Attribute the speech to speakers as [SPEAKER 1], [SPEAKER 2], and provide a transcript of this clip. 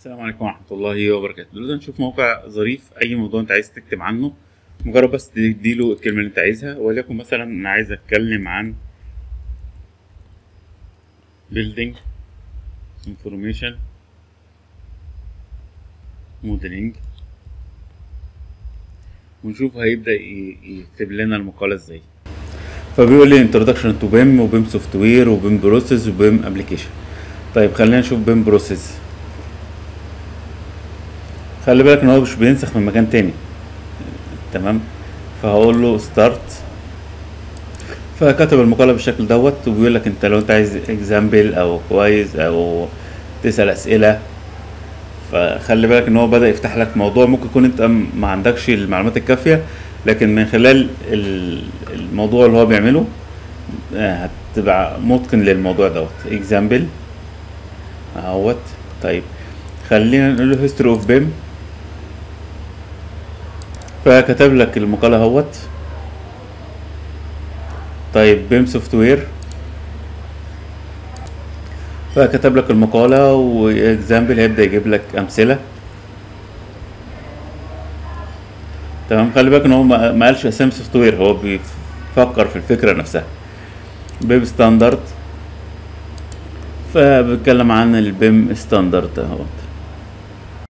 [SPEAKER 1] السلام عليكم ورحمة الله وبركاته دلوقتي هنشوف موقع ظريف أي موضوع أنت عايز تكتب عنه مجرد بس تديله الكلمة اللي أنت عايزها وليكن مثلا أنا عايز أتكلم عن building information modeling ونشوف هيبدأ ي- يكتب لنا المقالة ازاي فبيقول لي introduction to BIM وبيم سوفت وير وبيم بروسيس وبيم ابلكيشن طيب خلينا نشوف بيم بروسيس خلي بالك ان هو مش بينسخ من مكان تاني تمام فهقول له ستارت فكتب المقالة بالشكل دوت وبيقول لك انت لو انت عايز اكزامبل او كويس او تسأل اسئلة فخلي بالك ان هو بدأ يفتح لك موضوع ممكن يكون انت م- ما عندكش المعلومات الكافية لكن من خلال ال- الموضوع اللي هو بيعمله آه، هتبقى متقن للموضوع دوت اكزامبل اهوت طيب خلينا نقول له هيستوري اوف بيم فكتب لك المقالة اهوت طيب بيم سوفت وير فكتب لك المقالة واكزامبل هيبدأ يجيب لك أمثلة تمام خلي بالك ان هو ما ما قالش اسامي سوفت وير هو بيفكر في الفكرة نفسها بيم ستاندرد فبيتكلم عن البيم ستاندرد اهوت